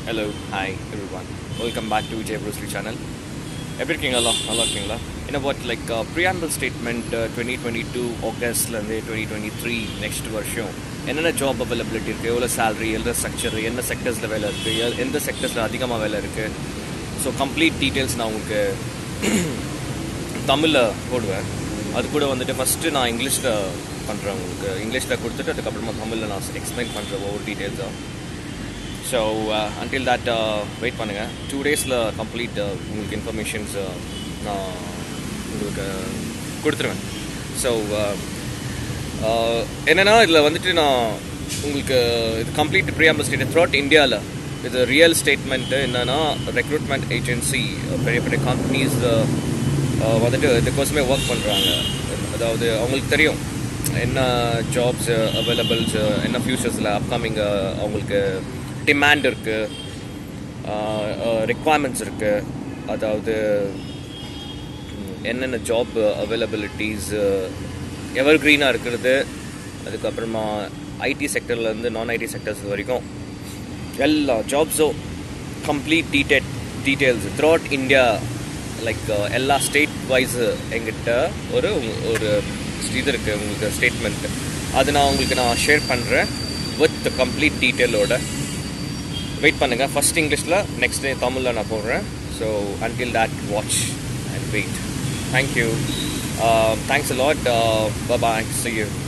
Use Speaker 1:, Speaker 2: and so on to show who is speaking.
Speaker 1: hello hi everyone welcome back to Jai Bruce Lee channel எப்படி இருக்கீங்களா நல்லா இருக்கீங்களா என்ன what like preamble statement twenty twenty two ஆகஸ்ட்லேருந்து டுவெண்ட்டி டுவெண்ட்டி த்ரீ நெக்ஸ்ட் வருஷம் என்னென்ன ஜாப் அவைலபிலிட்டி இருக்குது எவ்வளோ சேலரி எந்த ஸ்ட்ரக்சர் என்ன செக்டர்ஸில் வேலை இருக்குது எந்த செக்டர்ஸில் அதிகமாக வேலை இருக்குது ஸோ கம்ப்ளீட் டீட்டெயில்ஸ் நான் உங்களுக்கு தமிழில் போடுவேன் அது கூட வந்துட்டு ஃபஸ்ட்டு நான் இங்கிலீஷில் பண்ணுறேன் உங்களுக்கு இங்கிலீஷில் கொடுத்துட்டு அதுக்கப்புறமா தமிழில் நான் எக்ஸ்பிளைன் பண்ணுறேன் ஒவ்வொரு டீட்டெயில்ஸாக ஸோ அன்டில் தட் வெயிட் பண்ணுங்கள் டூ டேஸில் கம்ப்ளீட் உங்களுக்கு இன்ஃபர்மேஷன்ஸ் நான் உங்களுக்கு கொடுத்துருவேன் ஸோ என்னென்னா இதில் வந்துட்டு நான் உங்களுக்கு இது கம்ப்ளீட் ப்ரியாம்பிள் ஸ்டேட் த்ரூ இந்தியாவில் இது ரியல் ஸ்டேட்மெண்ட்டு என்னென்னா ரெக்ரூட்மெண்ட் ஏஜென்சி பெரிய பெரிய கம்பெனிஸ் வந்துட்டு இதுக்கோசமே ஒர்க் பண்ணுறாங்க அதாவது அவங்களுக்கு தெரியும் என்ன ஜாப்ஸ் அவைலபிள்ஸ் என்ன ஃபியூச்சர்ஸில் அப்கமிங் அவங்களுக்கு டிமாண்ட் இருக்குது ரெக்குவயர்மெண்ட்ஸ் இருக்குது அதாவது என்னென்ன ஜாப் அவைலபிலிட்டிஸ் எவர் க்ரீனாக இருக்கிறது அதுக்கப்புறமா ஐடி செக்டர்லேருந்து நான் ஐடி செக்டர்ஸ் வரைக்கும் எல்லா ஜாப்ஸும் complete detail details throughout India like எல்லா ஸ்டேட் வைஸ் எங்கிட்ட ஒரு ஒரு இது இருக்குது உங்களுக்கு ஸ்டேட்மெண்ட் அது நான் உங்களுக்கு நான் ஷேர் பண்ணுறேன் வித் கம்ப்ளீட் டீட்டெயிலோட வெயிட் பண்ணுங்கள் ஃபஸ்ட் இங்கிலீஷில் நெக்ஸ்ட் டே தமிழில் நான் போடுறேன் so until that watch and wait thank you thanks lot bye see you